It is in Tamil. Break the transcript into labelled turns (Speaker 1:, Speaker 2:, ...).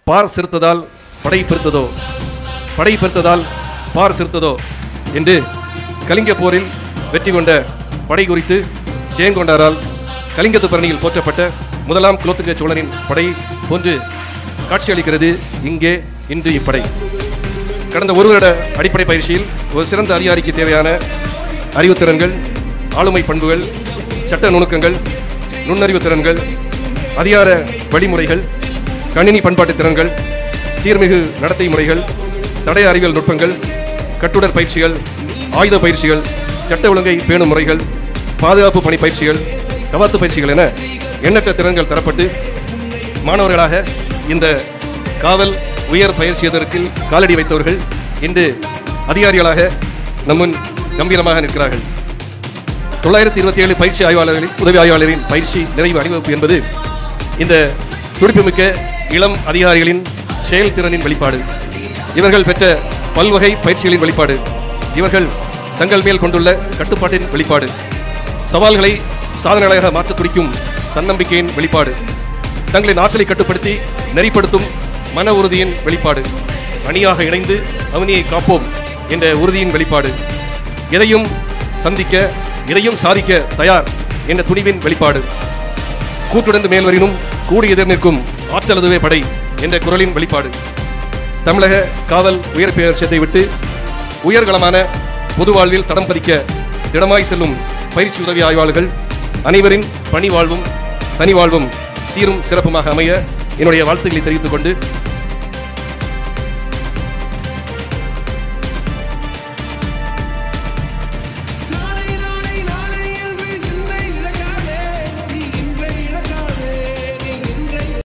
Speaker 1: பார் சிறுத்ததால் படை பெருத்ததோ படை பெருத்ததால் பார் சிறுத்ததோ என்று கலிங்க போரில் வெற்றி கொண்ட படை குறித்து ஜெயங்கொண்டாரால் கலிங்கத்து பரணியில் போற்றப்பட்ட முதலாம் குலோத்துங்க சோழனின் படை போன்று காட்சியளிக்கிறது இங்கே இன்று இப்படை கடந்த ஒரு வருட அடிப்படை பயிற்சியில் ஒரு சிறந்த அதிகாரிக்கு தேவையான அறிவுத்திறன்கள் ஆளுமை பண்புகள் சட்ட நுணுக்கங்கள் நுண்ணறிவு திறன்கள் அதிகார வழிமுறைகள் கணினி பண்பாட்டு திறன்கள் சீர்மிகு நடத்தை முறைகள் தடய அறிவியல் நுட்பங்கள் கட்டுடர் பயிற்சிகள் ஆயுத பயிற்சிகள் சட்ட ஒழுங்கை பேணும் முறைகள் பாதுகாப்பு பணி பயிற்சிகள் கவாத்து பயிற்சிகள் என எண்ணற்ற திறன்கள் தரப்பட்டு மாணவர்களாக இந்த காவல் உயர் பயிற்சியதற்கு காலடி வைத்தவர்கள் இன்று அதிகாரிகளாக நம்முன் கம்பீரமாக நிற்கிறார்கள் தொள்ளாயிரத்தி இருபத்தி ஏழு பயிற்சி ஆய்வாளர்களின் உதவி ஆய்வாளரின் பயிற்சி நிறைவு அணிவகுப்பு என்பது இந்த துடிப்புமிக்க இளம் அதிகாரிகளின் செயல்திறனின் வெளிப்பாடு இவர்கள் பெற்ற பல்வகை பயிற்சிகளின் வெளிப்பாடு இவர்கள் தங்கள் மேல் கொண்டுள்ள கட்டுப்பாட்டின் வெளிப்பாடு சவால்களை சாதனைகளாக மாற்ற துடிக்கும் தன்னம்பிக்கையின் வெளிப்பாடு தங்களின் ஆற்றலை கட்டுப்படுத்தி நெறிப்படுத்தும் மன உறுதியின் வெளிப்பாடு அணியாக இணைந்து அவனியை காப்போம் என்ற உறுதியின் வெளிப்பாடு எதையும் சந்திக்க எதையும் சாதிக்க தயார் என்ற துணிவின் வெளிப்பாடு கூட்டுடந்து மேல்வரினும் கூடி எதிர் நிற்கும் ஆற்றலதுவே படை என்ற குரலின் வெளிப்பாடு தமிழக காவல் உயர் பேரட்சத்தை விட்டு உயர்கலமான பொது வாழ்வில் தடம் பதிக்க திடமாய் செல்லும் பயிற்சி உதவி ஆய்வாளர்கள் அனைவரின் பணி வாழ்வும் தனி வாழ்வும் சீரும் சிறப்புமாக அமைய என்னுடைய வாழ்த்துக்களை தெரிவித்துக் கொண்டு